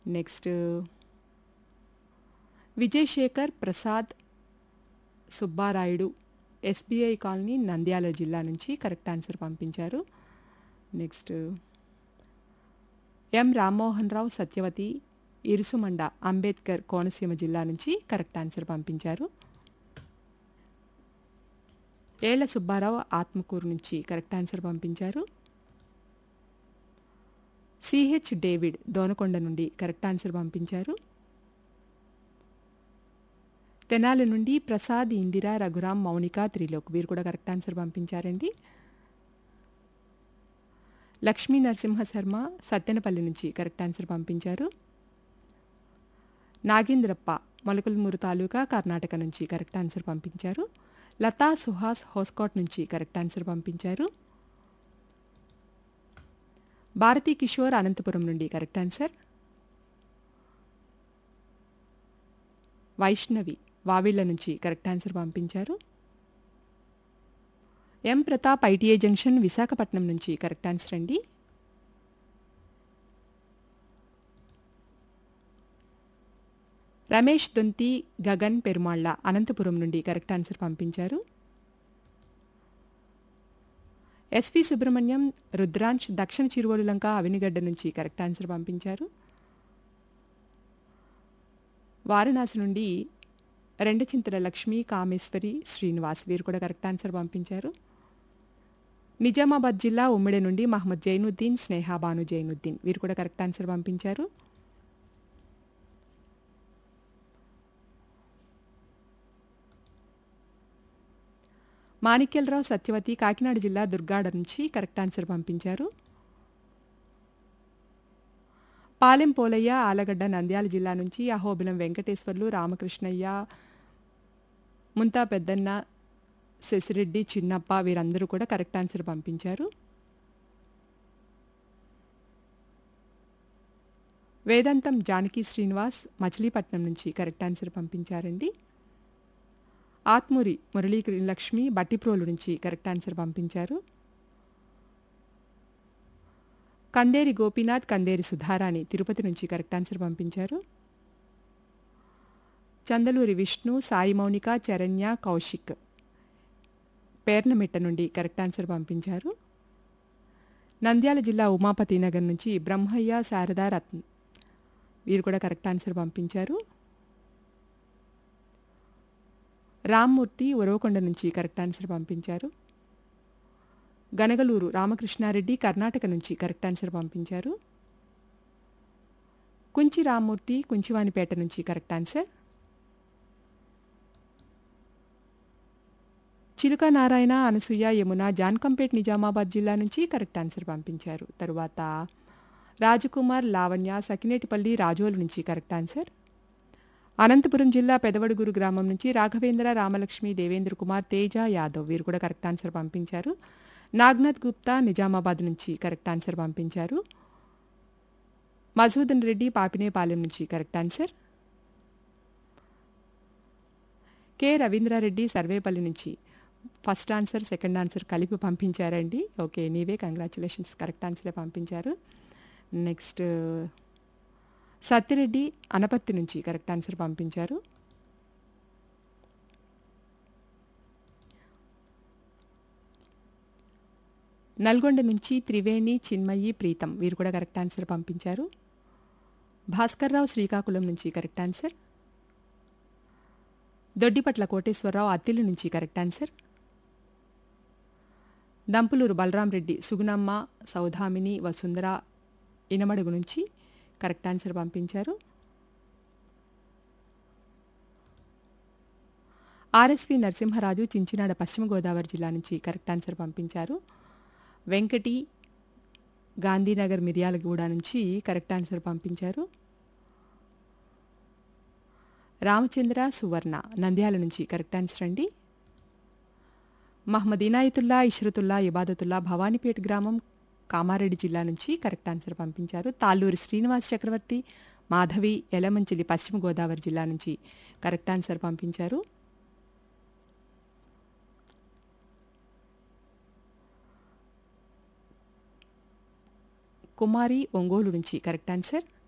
next Vijayasekhar Prasad Subbarayudu SBI colony Nandyal జిల్లా నుంచి correct answer పంపించారు నెక్స్ట్ ఎం రామ్మోహన్ రావు సత్యవతి ఇరుసుమండ అంబేద్కర్ కోనసీమ జిల్లా నుంచి కరెక్ట్ ఆన్సర్ పంపించారు ఏళ్ల సుబ్బారావు ఆత్మకూరు నుంచి కరెక్ట్ ఆన్సర్ పంపించారు సిహెచ్ డేవిడ్ దోనకొండ నుండి కరెక్ట్ ఆన్సర్ పంపించారు తెనాలి నుండి ప్రసాద్ ఇందిరా రఘురాం మౌనిక త్రిలోక్ వీరు కూడా కరెక్ట్ ఆన్సర్ పంపించారండి లక్ష్మీ నరసింహ శర్మ సత్తెనపల్లి నుంచి కరెక్ట్ ఆన్సర్ పంపించారు నాగేంద్రప్ప మొలకలమూరు తాలూకా కర్ణాటక నుంచి కరెక్ట్ ఆన్సర్ పంపించారు లతా సుహాస్ హోస్కోట్ నుంచి కరెక్ట్ ఆన్సర్ పంపించారు భారతీ కిషోర్ అనంతపురం నుండి కరెక్ట్ ఆన్సర్ వైష్ణవి వావిళ్ల నుంచి కరెక్ట్ ఆన్సర్ పంపించారు M Pratap ITI junction Visakhapatnam నుంచి కరెక్ట్ ఆన్సర్ అండి రమేష్ దొంతి గగన్ పెరుమాళ్ల అనంతపురం నుండి కరెక్ట్ ఆన్సర్ పంపించారు ఎస్వి సుబ్రహ్మణ్యం రుద్రాంశ్ దక్షిణ చిరువోలు లంక అవినిగడ్డ నుంచి కరెక్ట్ ఆన్సర్ పంపించారు వారణాసి నుండి రెండు చింతల లక్ష్మి కామేశ్వరి శ్రీనివాస్ వీరు కూడా కరెక్ట్ ఆన్సర్ పంపించారు నిజామాబాద్ జిల్లా ఉమ్మిడి నుండి మహమ్మద్ జైనుద్దీన్ స్నేహా బాను జైనుద్దీన్ వీరు కూడా కరెక్ట్ ఆన్సర్ పంపించారు మాణిక్యలరావు సత్యవతి కాకినాడ జిల్లా దుర్గాడ నుంచి కరెక్ట్ ఆన్సర్ పంపించారు పాలెం పోలయ్య ఆలగడ్డ నంద్యాల జిల్లా నుంచి అహోబిలం వెంకటేశ్వర్లు రామకృష్ణయ్య ముంతా పెద్దన్న శశిరెడ్డి చిన్నప్ప వీరందరూ కూడా కరెక్ట్ ఆన్సర్ పంపించారు వేదాంతం జానకి శ్రీనివాస్ మచిలీపట్నం నుంచి కరెక్ట్ ఆన్సర్ పంపించారండి ఆత్మూరి మురళీ లక్ష్మి బట్టిప్రోలు నుంచి కరెక్ట్ ఆన్సర్ పంపించారు కందేరి గోపీనాథ్ కందేరి సుధారాణి తిరుపతి నుంచి కరెక్ట్ ఆన్సర్ పంపించారు చందలూరి విష్ణు సాయి మౌనిక చరణ్య కౌశిక్ పేర్నమిట్ట నుండి కరెక్ట్ ఆన్సర్ పంపించారు నంద్యాల జిల్లా ఉమాపతి నగర్ నుంచి బ్రహ్మయ్య శారదా రత్న్ వీరు కూడా కరెక్ట్ ఆన్సర్ పంపించారు రామ్మూర్తి ఉరవకొండ నుంచి కరెక్ట్ ఆన్సర్ పంపించారు గనగలూరు రామకృష్ణారెడ్డి కర్ణాటక నుంచి కరెక్ట్ ఆన్సర్ పంపించారు కుంచి రామ్మూర్తి కుంచివానిపేట నుంచి కరెక్ట్ ఆన్సర్ చిలుక నారాయణ అనసూయ యమున జాన్కంపేట్ నిజామాబాద్ జిల్లా నుంచి కరెక్ట్ ఆన్సర్ పంపించారు తరువాత రాజకుమార్ లావణ్య సకినేటిపల్లి రాజోలు నుంచి కరెక్ట్ ఆన్సర్ అనంతపురం జిల్లా పెదవడుగురు గ్రామం నుంచి రాఘవేంద్ర రామలక్ష్మి దేవేంద్ర కుమార్ తేజ యాదవ్ వీరు కూడా కరెక్ట్ ఆన్సర్ పంపించారు నాగ్నాథ్ గుప్తా నిజామాబాద్ నుంచి కరెక్ట్ ఆన్సర్ పంపించారు మధుసూదన్ రెడ్డి పాపినేపాలెం నుంచి correct answer K Ravindra Reddy Sarvepalli నుంచి ఫస్ట్ ఆన్సర్ సెకండ్ ఆన్సర్ కలిపి పంపించారండి ఓకే నీవే కంగ్రాచులేషన్స్ కరెక్ట్ ఆన్సరే పంపించారు నెక్స్ట్ సత్యరెడ్డి అనపత్తి నుంచి కరెక్ట్ ఆన్సర్ పంపించారు నల్గొండ నుంచి త్రివేణి చిన్మయి ప్రీతం వీరు కూడా కరెక్ట్ ఆన్సర్ పంపించారు భాస్కర్రావు శ్రీకాకుళం నుంచి కరెక్ట్ ఆన్సర్ దొడ్డిపట్ల కోటేశ్వరరావు అత్తిలి నుంచి కరెక్ట్ ఆన్సర్ దంపులూరు బలరాం రెడ్డి సుగుణమ్మ సౌధామిని వసుంధర ఇనమడుగు నుంచి కరెక్ట్ ఆన్సర్ పంపించారు ఆర్ఎస్వి నరసింహరాజు చించినాడ పశ్చిమ గోదావరి జిల్లా నుంచి కరెక్ట్ ఆన్సర్ పంపించారు వెంకటి గాంధీనగర్ మిర్యాలగూడ నుంచి కరెక్ట్ ఆన్సర్ పంపించారు రామచంద్ర సువర్ణ నంద్యాల నుంచి కరెక్ట్ ఆన్సర్ అండి మహమ్మద్ ఇనాయతుల్లా ఇష్రతుల్లా ఇబాదతుల్లా భవానీపేట గ్రామం కామారెడ్డి జిల్లా నుంచి కరెక్ట్ ఆన్సర్ పంపించారు తాళ్ళూరి శ్రీనివాస్ చక్రవర్తి మాధవి ఎలమంచిలి పశ్చిమ గోదావరి జిల్లా నుంచి కరెక్ట్ ఆన్సర్ పంపించారు కుమారి ఒంగోలు నుంచి కరెక్ట్ ఆన్సర్